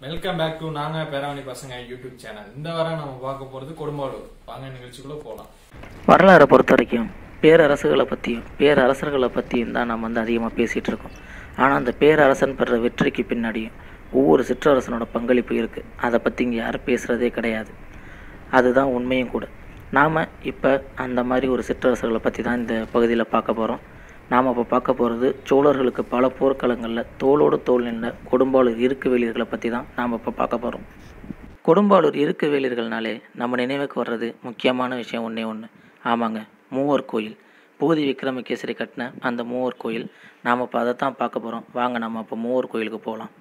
Welcome back to நாங்க பேராவணி பசங்க YouTube channel இந்த வாரம் நம்ம பார்க்க போறது கொடும்பாளூர் வாங்க நிகழ்ச்சிக்குள்ள போலாம் வரலாறை பொறுத்த வரைக்கும் பேரரசுகளை பற்றியும் பேரரசர்களை பற்றியும் தான் நம்ம வந்து அதிகமாக பேசிகிட்டு இருக்கோம் ஆனால் அந்த பேரரசன் பெற வெற்றிக்கு பின்னாடியும் ஒவ்வொரு சிற்றரசனோட பங்களிப்பு இருக்குது அதை பற்றி இங்கே யாரும் பேசுகிறதே கிடையாது அதுதான் உண்மையும் கூட நாம் இப்போ அந்த மாதிரி ஒரு சிற்றரசர்களை பற்றி தான் இந்த பகுதியில் பார்க்க போகிறோம் நாம் இப்போ பார்க்க போகிறது சோழர்களுக்கு பல போர்க்களங்களில் தோளோடு தோள் நின்ற கொடும்பாளூர் இருக்கு வேலியர்களை பற்றி தான் நாம் இப்போ பார்க்க போகிறோம் கொடும்பாளூர் இருக்கு வேலியர்கள்னாலே நம்ம நினைவுக்கு வர்றது முக்கியமான விஷயம் ஒன்றே ஒன்று ஆமாங்க மூவர் கோயில் பூதி விக்ரமகேசரி கட்டின அந்த மூவர் கோயில் நாம் இப்போ அதை தான் பார்க்க போகிறோம் வாங்க நம்ம இப்போ மூவர் கோயிலுக்கு போகலாம்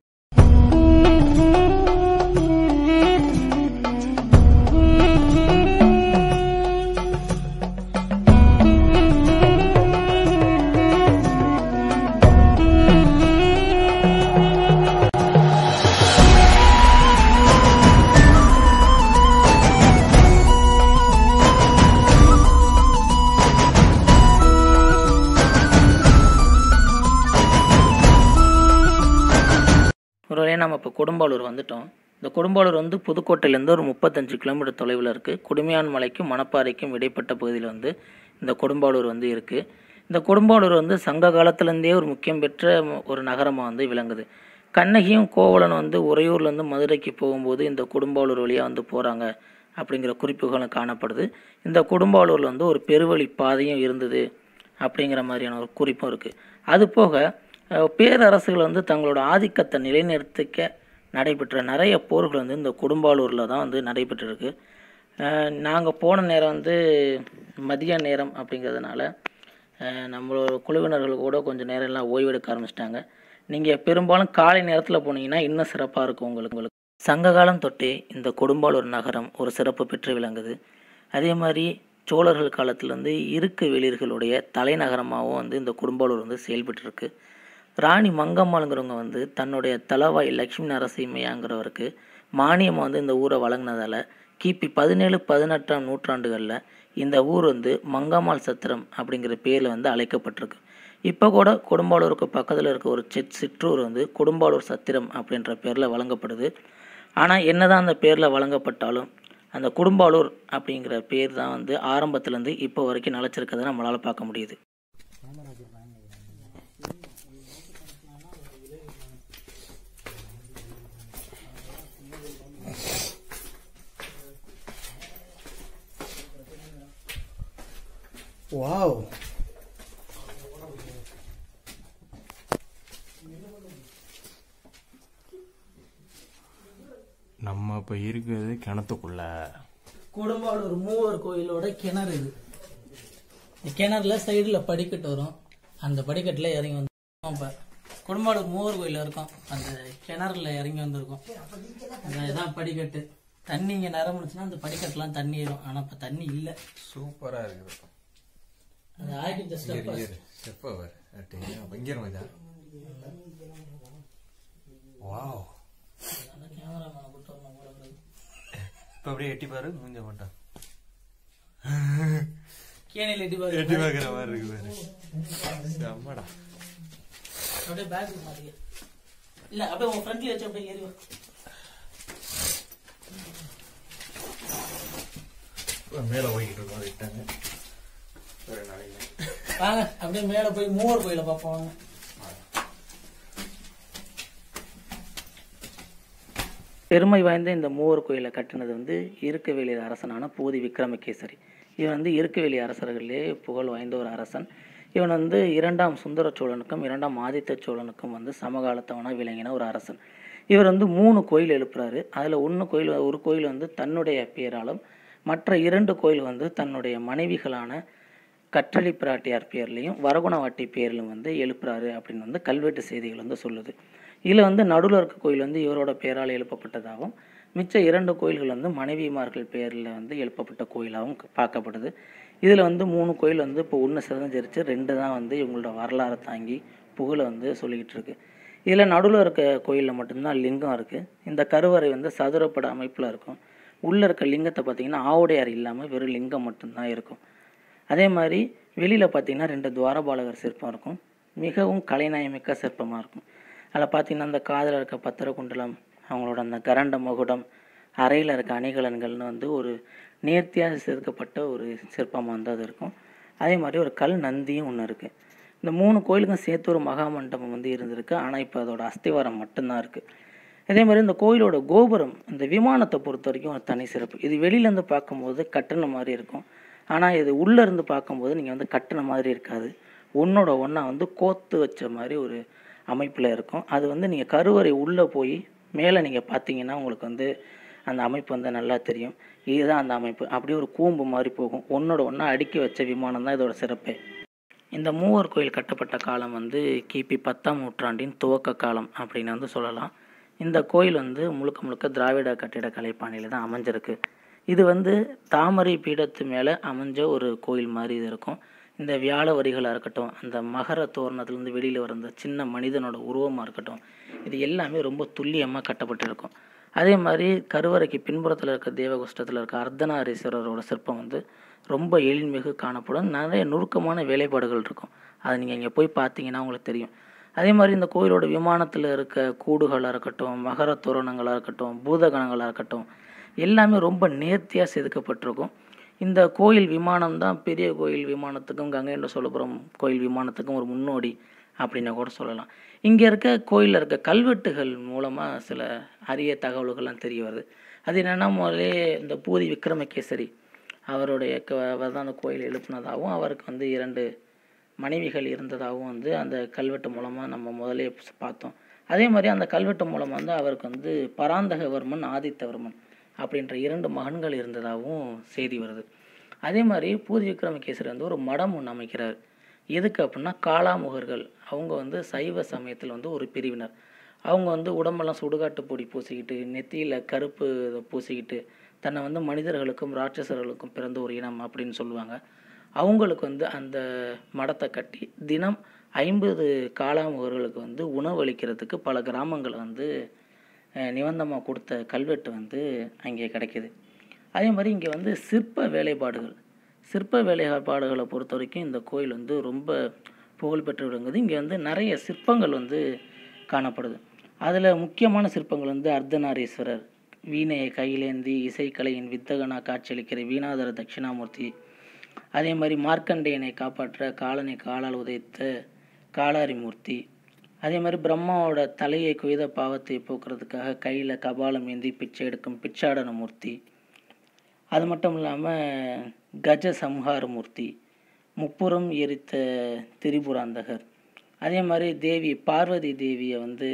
ஒரு வழியாக நம்ம இப்போ கொடும்பாளூர் வந்துட்டோம் இந்த கொடும்பாளூர் வந்து புதுக்கோட்டையிலேருந்து ஒரு முப்பத்தஞ்சு கிலோமீட்டர் தொலைவில் இருக்குது குடுமையான் மலைக்கும் மணப்பாறைக்கும் இடைப்பட்ட பகுதியில் வந்து இந்த கொடும்பாளூர் வந்து இருக்குது இந்த கொடும்பாளூர் வந்து சங்க காலத்துலேருந்தே ஒரு முக்கியம் பெற்ற ம- ஒரு நகரமாக வந்து விளங்குது கண்ணகியும் கோவலனும் வந்து உறையூர்லேருந்து மதுரைக்கு போகும்போது இந்த கொடும்பாளூர் வழியாக வந்து போகிறாங்க அப்படிங்கிற குறிப்புகளும் காணப்படுது இந்த கொடும்பாளூரில் வந்து ஒரு பெருவழி பாதையும் இருந்தது அப்படிங்கிற மாதிரியான ஒரு குறிப்பும் இருக்குது அது போக அஹ், பேரரசுகள் வந்து தங்களோட ஆதிக்கத்தை நிலைநிறுத்திக்க நடைபெற்ற நிறைய போர்கள் வந்து இந்த கொடும்பாளூரில் தான் வந்து நடைபெற்றிருக்கு நாங்கள் போன நேரம் வந்து மதிய நேரம் அப்படிங்கிறதுனால அஹ், நம்மளோட குழுவினர்கள் கூட கொஞ்சம் நேரம் எல்லாம் ஓய்வெடுக்க ஆரம்பிச்சிட்டாங்க நீங்கள் பெரும்பாலும் காலை நேரத்தில் போனீங்கன்னா இன்னும் சிறப்பாக இருக்கும் உங்களுக்கு உங்களுக்கு சங்ககாலம் தொட்டே இந்த கொடும்பாளூர் நகரம் ஒரு சிறப்பு பெற்று விளங்குது அதே மாதிரி சோழர்கள் காலத்துலேருந்து இருக்கு வெளியர்களுடைய தலைநகரமாகவும் வந்து இந்த கொடும்பாளூர் வந்து செயல்பட்டு இருக்கு ராணி மங்கம்மாளுங்கிறவங்க வந்து தன்னுடைய தலவாய் லக்ஷ்மி நரசிம்மையாங்கிறவருக்கு மானியமாக வந்து இந்த ஊரை வழங்கினதால கிபி பதினேழு பதினெட்டாம் நூற்றாண்டுகளில் இந்த ஊர் வந்து மங்கம்மாள் சத்திரம் அப்படிங்கிற பேரில் வந்து அழைக்கப்பட்டிருக்கு இப்போ கூட கொடும்பாளூருக்கு பக்கத்தில் இருக்க ஒரு சிட் சிற்றூர் வந்து கொடும்பாளூர் சத்திரம் அப்படின்ற பேரில் வழங்கப்படுது ஆனால் என்னதான் அந்த பேரில் வழங்கப்பட்டாலும் அந்த குடும்பாளூர் அப்படிங்கிற பேர் தான் வந்து ஆரம்பத்துலேருந்து இப்போ வரைக்கும் நிலச்சிருக்கிறத நம்மளால் பார்க்க முடியுது வாவ் நம்ம இப்ப இருக்கிறது கிணத்துக்குள்ள கொடும்பாளூர் மூவர் கோயிலோட கிணறு இது இந்த கிணறுல சைடில் படிக்கட்டு வரும் அந்த படிக்கட்டில் இறங்கி வந்து இப்போ கொடும்பாளூர் மூவர் கோயில் இருக்கும் அந்த கிணறுல இறங்கி வந்திருக்கும் அந்த இதான் படிக்கட்டு தண்ணி இங்கே நிரம்பிச்சுன்னா அந்த படிக்கட்டுலாம் தண்ணி ஏறும் ஆனால் இப்போ தண்ணி இல்லை சூப்பரா இருக்குது அது ஆகிட்டு ஸ்டெப் ஸ்டெப் அவர் பயங்கரம் இதா வாவ் கேமராமேனை கூட்டு வரணும் போல இருக்குது. இப்ப அப்படியே எட்டி பாரு மூஞ்ச மாட்டான் கேணியில் எட்டி பாரு எட்டி பாக்குற மாதிரி இருக்கு பாரு செம்மடா அப்படியே பேக் மாத்திக்க இல்ல அப்படியே உன் ஃப்ரண்ட்ல வச்சு அப்படியே ஏறி வா. மேல போய்கிட்டு இருக்கோம் விட்டாங்க ஒரு நாளைக்கு வாங்க அப்படியே மேல போய் மூவர் கோயில பார்ப்போம் வாங்க பெருமை வாய்ந்த இந்த மூவர் கோயிலை கட்டினது வந்து இருக்கவேலி அரசனான பூதி விக்ரமகேசரி இவன் வந்து இருக்கவேலி அரசர்களே புகழ் வாய்ந்த ஒரு அரசன் இவன் வந்து இரண்டாம் சுந்தர சோழனுக்கும் இரண்டாம் ஆதித்த சோழனுக்கும் வந்து சமகாலத்தவனாக விளங்கின ஒரு அரசன் இவர் வந்து மூணு கோயில் எழுப்புறாரு அதில் ஒன்று கோயில் ஒரு கோயில் வந்து தன்னுடைய பேராலும் மற்ற இரண்டு கோயில் வந்து தன்னுடைய மனைவிகளான கற்றளி பிராட்டியார் பேர்லையும் வரகுணவாட்டி பேர்லையும் வந்து எழுப்புறாரு அப்படின்னு வந்து கல்வெட்டு செய்திகள் வந்து சொல்லுது இதில் வந்து நடுவில் இருக்க கோயில் வந்து இவரோட பேரால் எழுப்பப்பட்டதாகவும் மிச்ச இரண்டு கோயில்கள் வந்து மனைவிமார்கள் பேரில் வந்து எழுப்பப்பட்ட கோயிலாகவும் க- பார்க்கப்படுது இதில் வந்து மூணு கோயில் வந்து இப்போ ஒன்று சிறந்திருச்சு ரெண்டு தான் வந்து இவங்களோட வரலாறை தாங்கி புகழை வந்து சொல்லிக்கிட்டு இருக்கு இதில் நடுவில் இருக்க கோயிலில் மட்டும்தான் லிங்கம் இருக்குது இந்த கருவறை வந்து சதுரப்பட அமைப்பில் இருக்கும் உள்ளே இருக்க லிங்கத்தை பார்த்தீங்கன்னா ஆவுடையார் இல்லாமல் வெறும் லிங்கம் மட்டும்தான் இருக்கும் அதே மாதிரி வெளியில் பார்த்தீங்கன்னா ரெண்டு துவாரபாலகர் சிற்பம் இருக்கும் மிகவும் கலைநயமிக்க சிற்பமாக இருக்கும் அதில் பார்த்தீங்கன்னா அந்த காதில் இருக்க பத்திர குண்டலம் அவங்களோட அந்த கரண்ட மகுடம் அறையில் இருக்க அணிகலன்கள்னு வந்து ஒரு நேர்த்தியாக செதுக்கப்பட்ட ஒரு சிற்பமாக வந்து அது இருக்கும் அதே மாதிரி ஒரு கல் நந்தியும் ஒன்று இருக்குது இந்த மூணு கோயிலுக்கும் சேர்த்து ஒரு மகா மண்டபம் வந்து இருந்திருக்கு ஆனால் இப்போ அதோட அஸ்திவாரம் மட்டும்தான் இருக்குது அதே மாதிரி இந்த கோயிலோட கோபுரம் இந்த விமானத்தை பொறுத்த வரைக்கும் ஒரு தனி சிறப்பு இது வெளியிலேருந்து பார்க்கும்போது கட்டின மாதிரி இருக்கும் ஆனால் இது உள்ளே இருந்து பார்க்கும்போது நீங்கள் வந்து கட்டின மாதிரி இருக்காது ஒன்றோட ஒன்றா வந்து கோத்து வச்ச மாதிரி ஒரு அமைப்பில் இருக்கும் அது வந்து நீங்கள் கருவறை உள்ளே போய் மேலே நீங்கள் பார்த்தீங்கன்னா உங்களுக்கு வந்து அந்த அமைப்பு வந்து நல்லா தெரியும் இதுதான் அந்த அமைப்பு அப்படியே ஒரு கூம்பு மாதிரி போகும் ஒன்றோட ஒன்றா அடுக்கி வச்ச விமானம் தான் இதோட சிறப்பே இந்த மூவர் கோயில் கட்டப்பட்ட காலம் வந்து கிபி பத்தாம் நூற்றாண்டின் துவக்க காலம் அப்படின்னு வந்து சொல்லலாம் இந்த கோயில் வந்து முழுக்க முழுக்க திராவிட கட்டிடக்கலை பாணியில் தான் அமைஞ்சிருக்கு இது வந்து தாமரை பீடத்து மேலே அமைஞ்ச ஒரு கோயில் மாதிரி இது இருக்கும் இந்த வியாழ வரிகளாக இருக்கட்டும் அந்த மகர தோரணத்துலேருந்து வெளியில் வர அந்த சின்ன மனிதனோட உருவமாக இருக்கட்டும் இது எல்லாமே ரொம்ப துல்லியமாக கட்டப்பட்டிருக்கும் அதே மாதிரி கருவறைக்கு பின்புறத்தில் இருக்க தேவகுஷ்டத்தில் இருக்க அர்த்தநாரீஸ்வரரோட சிற்பம் வந்து ரொம்ப எழில்மிகு காணப்படும் நிறைய நுணுக்கமான வேலைப்பாடுகள் இருக்கும் அது நீங்கள் இங்கே போய் பார்த்தீங்கன்னா உங்களுக்கு தெரியும் அதே மாதிரி இந்த கோயிலோட விமானத்தில் இருக்க கூடுகளாக இருக்கட்டும் மகர தோரணங்களாக இருக்கட்டும் பூதகணங்களாக இருக்கட்டும் எல்லாமே ரொம்ப நேர்த்தியாக செதுக்கப்பட்டிருக்கும் இந்த கோயில் விமானம் தான் பெரிய கோயில் விமானத்துக்கும் கங்கை கொண்ட சோழபுரம் கோயில் விமானத்துக்கும் ஒரு முன்னோடி அப்படின்னு கூட சொல்லலாம் இங்கே இருக்க கோயிலில் இருக்க கல்வெட்டுகள் மூலமாக சில அரிய தகவல்கள்லாம் தெரிய வருது அது என்னென்னா முதலே இந்த பூதி விக்ரமகேசரி அவருடைய க- அவர் தான் அந்த கோயில் எழுப்புனதாகவும் அவருக்கு வந்து இரண்டு மனைவிகள் இருந்ததாகவும் வந்து அந்த கல்வெட்டு மூலமாக நம்ம முதலே ஸ் பார்த்தோம் அதே மாதிரி அந்த கல்வெட்டு மூலமாக வந்து அவருக்கு வந்து பராந்தகவர்மன் ஆதித்தவர்மன் அப்படின்ற இரண்டு மகன்கள் இருந்ததாகவும் செய்தி வருது அதே மாதிரி பூதி விக்ரமகேசரி வந்து ஒரு மடம் ஒன்று அமைக்கிறார் எதுக்கு அப்படின்னா காளாமுகர்கள் அவங்க வந்து சைவ சமயத்தில் வந்து ஒரு பிரிவினர் அவங்க வந்து உடம்பெல்லாம் சுடுகாட்டு பொடி பூசிக்கிட்டு நெத்தியில் கருப்பு இதை பூசிக்கிட்டு தன்னை வந்து மனிதர்களுக்கும் ராட்சசர்களுக்கும் பிறந்த ஒரு இனம் அப்படின்னு சொல்லுவாங்க அவங்களுக்கு வந்து அந்த மடத்தை கட்டி தினம் ஐம்பது காளாமுகர்களுக்கு வந்து உணவளிக்கிறதுக்கு பல கிராமங்களை வந்து நிபந்தமாக கொடுத்த கல்வெட்டு வந்து அங்கே கிடைக்கிது அதே மாதிரி இங்கே வந்து சிற்ப வேலைப்பாடுகள் சிற்ப வேலைப்பாடுகளை பொறுத்த வரைக்கும் இந்த கோயில் வந்து ரொம்ப புகழ்பெற்று விளங்குது இங்கே வந்து நிறைய சிற்பங்கள் வந்து காணப்படுது அதில் முக்கியமான சிற்பங்கள் வந்து அர்த்தநாரீஸ்வரர் வீணையை கையிலேந்தி இசைக்கலையின் வித்தகனா காட்சியளிக்கிற வீணாதர தட்சிணாமூர்த்தி அதே மாதிரி மார்க்கண்டேயனை காப்பாற்ற காலனை காலால் உதைத்த காளாரிமூர்த்தி அதே மாதிரி பிரம்மாவோட தலையை கொய்த பாவத்தை போக்குறதுக்காக கையில் கபாலம் ஏந்தி பிச்சை எடுக்கும் பிச்சாடன மூர்த்தி அது மட்டும் இல்லாமல் கஜ சம்ஹார மூர்த்தி முப்புறம் எரித்த திரிபுராந்தகர் அதே மாதிரி தேவி பார்வதி தேவியை வந்து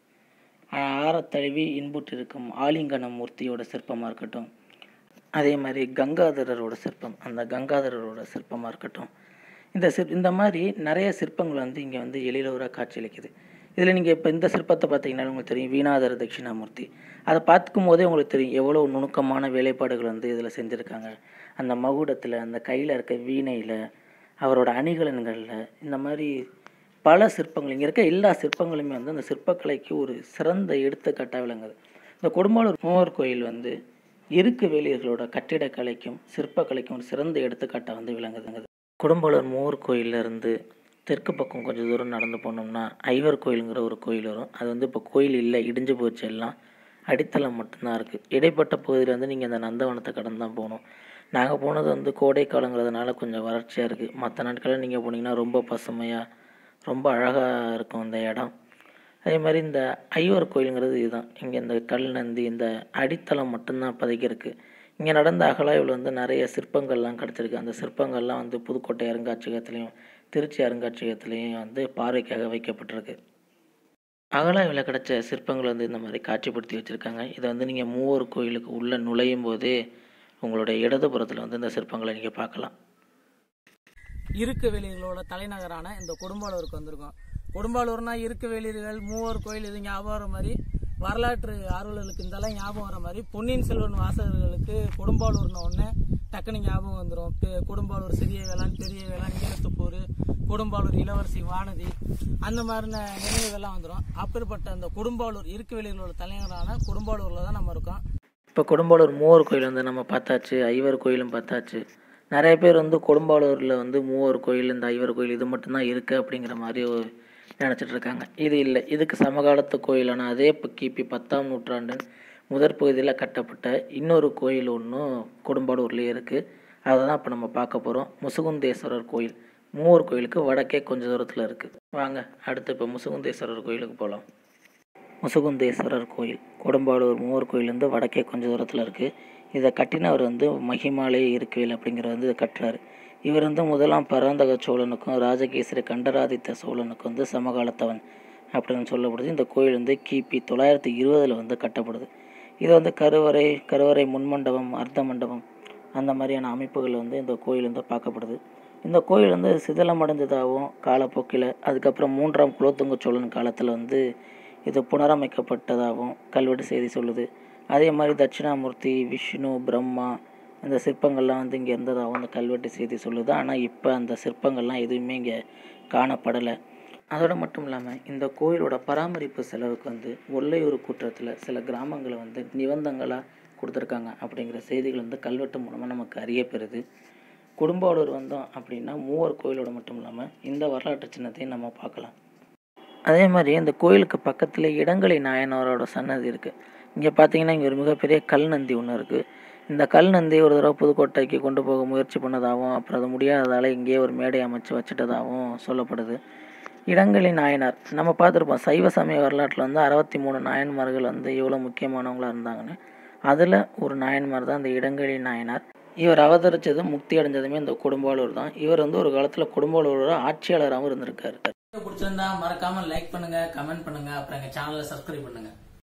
ஆரத்தழுவி இன்புற்றிருக்கும் ஆலிங்கன மூர்த்தியோட சிற்பமாக இருக்கட்டும் அதே மாதிரி கங்காதரரோட சிற்பம் அந்த கங்காதரரோட சிற்பமாக இருக்கட்டும் இந்த சிற் இந்த மாதிரி நிறைய சிற்பங்கள் வந்து இங்கே வந்து எழிலூராக காட்சியளிக்குது இதில் நீங்கள் இப்போ இந்த சிற்பத்தை பார்த்தீங்கன்னா உங்களுக்கு தெரியும் வீணாதர தட்சிணாமூர்த்தி அதை பார்க்கும் போதே உங்களுக்கு தெரியும் எவ்வளோ நுணுக்கமான வேலைப்பாடுகள் வந்து இதில் செஞ்சுருக்காங்க அந்த மகுடத்தில் அந்த கையில் இருக்க வீணையில் அவரோட அணிகலன்களில் இந்த மாதிரி பல சிற்பங்கள் இங்கே இருக்க எல்லா சிற்பங்களுமே வந்து அந்த சிற்பக்கலைக்கு ஒரு சிறந்த எடுத்துக்காட்டாக விளங்குது இந்த கொடும்பாளூர் மூவர் கோயில் வந்து இருக்கு வேலியர்களோட கட்டிடக்கலைக்கும் சிற்பக்கலைக்கும் ஒரு சிறந்த எடுத்துக்காட்டாக வந்து விளங்குதுங்க குடும்பாளூர் மூவர் கோயில்ல இருந்து தெற்கு பக்கம் கொஞ்சம் தூரம் நடந்து போனோம்னா ஐவர் கோயிலுங்கிற ஒரு கோயில் வரும் அது வந்து இப்போ கோயில் இல்லை இடிஞ்சு போச்சு எல்லாம் அடித்தளம் மட்டும்தான் இருக்குது இடைப்பட்ட பகுதியில் வந்து நீங்கள் அந்த நந்தவனத்தை கடந்து தான் போகணும் நாங்கள் போனது வந்து கோடை காலங்கிறதுனால கொஞ்சம் வறட்சியாக இருக்குது மற்ற நாட்களில் நீங்கள் போனீங்கன்னா ரொம்ப பசுமையாக ரொம்ப அழகாக இருக்கும் அந்த இடம் அதே மாதிரி இந்த ஐவர் கோயிலுங்கிறது இதுதான் இங்கே இந்த கல் நந்தி இந்த அடித்தளம் மட்டும்தான் இப்போதைக்கு இருக்குது இங்கே நடந்த அகலாய்வில் வந்து நிறைய சிற்பங்கள்லாம் கிடச்சிருக்கு அந்த சிற்பங்கள்லாம் வந்து புதுக்கோட்டை அருங்காட்சியகத்துலேயும் திருச்சி அருங்காட்சியகத்துலேயும் வந்து பார்வைக்காக வைக்கப்பட்டிருக்கு அகலாய்வில் கிடைச்ச சிற்பங்கள் வந்து இந்த மாதிரி காட்சிப்படுத்தி வச்சுருக்காங்க இதை வந்து நீங்கள் மூவர் கோயிலுக்கு உள்ளே நுழையும் போதே உங்களுடைய இடதுபுறத்தில் வந்து இந்த சிற்பங்களை நீங்கள் பார்க்கலாம் இருக்க வேலியர்களோட தலைநகரான இந்த கொடும்பாலூருக்கு வந்திருக்கோம் கொடும்பாலூர்னா இருக்க வேலியர்கள் மூவர் கோயில் இது ஞாபகம் வர மாதிரி வரலாற்று ஆர்வலர்களுக்கு இதெல்லாம் ஞாபகம் வர மாதிரி பொன்னியின் செல்வன் வாசகர்களுக்கு கொடும்பாலூர்னு ஒன்று டக்குனு ஞாபகம் வந்துடும் கொடும்பாலூர் சிறிய வேளாண் பெரிய வேளாண் ஈழத்துப்பூர் கொடும்பாலூர் இளவரசி வானதி அந்த மாதிரின நினைவுகள்லாம் வந்துடும் அப்பேற்பட்ட அந்த கொடும்பாலூர் இருக்க வேலியர்களோட தலைநகரான கொடும்பாலூரில் தான் நம்ம இருக்கோம் இப்போ கொடும்பாளூர் மூவர் கோயில் வந்து நம்ம பார்த்தாச்சு ஐவர் கோயிலும் பார்த்தாச்சு நிறைய பேர் வந்து கொடும்பாளூரில் வந்து மூவர் கோயில் இந்த ஐவர் கோயில் இது மட்டும்தான் இருக்குது அப்படிங்கிற மாதிரி ஒரு நினச்சிட்டு இருக்காங்க இது இல்லை இதுக்கு சமகாலத்து கோயிலான அதே இப்போ கிபி பத்தாம் நூற்றாண்டு முதற் பகுதியில் கட்டப்பட்ட இன்னொரு கோயில் ஒன்றும் கொடும்பாடூர்லேயே இருக்குது அதை தான் இப்போ நம்ம பார்க்க போகிறோம் முசுகுந்தேஸ்வரர் கோயில் மூவர் கோயிலுக்கு வடக்கே கொஞ்சம் தூரத்தில் இருக்குது வாங்க அடுத்து இப்போ முசுகுந்தேஸ்வரர் கோயிலுக்கு போகலாம் முசுகுந்தேஸ்வரர் கோயில் கொடும்பாளூர் மூவர் கோயிலேருந்து வடக்கே கொஞ்சம் தூரத்தில் இருக்குது இதை கட்டினவர் வந்து மகிமாலய இருக்கவேல் அப்படிங்கிறவர் வந்து இதை கட்டுறாரு இவர் வந்து முதலாம் பராந்தக சோழனுக்கும் ராஜகேசரி கண்டராதித்த சோழனுக்கும் வந்து சமகாலத்தவன் அப்படின்னு சொல்லப்படுது இந்த கோயில் வந்து கிபி தொள்ளாயிரத்தி இருபதில் வந்து கட்டப்படுது இது வந்து கருவறை கருவறை முன்மண்டபம் அர்த்த மண்டபம் அந்த மாதிரியான அமைப்புகள் வந்து இந்த கோயில் வந்து பார்க்கப்படுது இந்த கோயில் வந்து சிதிலமடைந்ததாகவும் காலப்போக்கில் அதுக்கப்புறம் மூன்றாம் குலோத்துங்க சோழன் காலத்தில் வந்து இது புனரமைக்கப்பட்டதாகவும் கல்வெட்டு செய்தி சொல்லுது அதே மாதிரி தட்சிணாமூர்த்தி விஷ்ணு பிரம்மா இந்த சிற்பங்கள்லாம் வந்து இங்கே இருந்ததாகவும் அந்த கல்வெட்டு செய்தி சொல்லுது ஆனால் இப்போ அந்த சிற்பங்கள்லாம் எதுவுமே இங்கே காணப்படலை அதோடு மட்டும் இல்லாமல் இந்த கோயிலோட பராமரிப்பு செலவுக்கு வந்து ஒல்லையூர் கூட்டத்தில் சில கிராமங்களை வந்து நிபந்தங்களாக கொடுத்துருக்காங்க அப்படிங்கிற செய்திகள் வந்து கல்வெட்டு மூலமாக நமக்கு அறியப்பெறுது குடும்பாளூர் வந்தோம் அப்படின்னா மூவர் கோயிலோட மட்டும் இல்லாமல் இந்த வரலாற்று சின்னத்தையும் நம்ம பார்க்கலாம் அதே மாதிரி இந்த கோயிலுக்கு பக்கத்தில் இடங்கலை நாயனாரோட சன்னதி இருக்குது இங்கே பார்த்தீங்கன்னா இங்கே ஒரு மிகப்பெரிய கல் நந்தி ஒன்று இருக்குது இந்த கல் நந்தி ஒரு தடவை புதுக்கோட்டைக்கு கொண்டு போக முயற்சி பண்ணதாகவும் அப்புறம் அது முடியாததால் இங்கேயே ஒரு மேடை அமைச்சு வச்சுட்டதாகவும் சொல்லப்படுது இடங்கலி நாயனார் நம்ம பார்த்துருப்போம் சைவ சமய வரலாற்றில் வந்து அறுபத்தி மூணு நாயன்மார்கள் வந்து எவ்வளோ முக்கியமானவங்களாக இருந்தாங்கன்னு அதில் ஒரு நாயன்மார் தான் இந்த இடங்கலி நாயனார் இவர் அவதரித்ததும் முக்தி அடைஞ்சதுமே இந்த குடும்பாளூர் தான் இவர் வந்து ஒரு காலத்தில் குடும்பாளூரோட ஆட்சியாளராகவும் இருந்திருக்காரு பிடிச்சிருந்தா மறக்காம லைக் பண்ணுங்க கமெண்ட் பண்ணுங்க அப்புறம் எங்க சேனலை சப்ஸ்கிரைப் பண்ணுங்க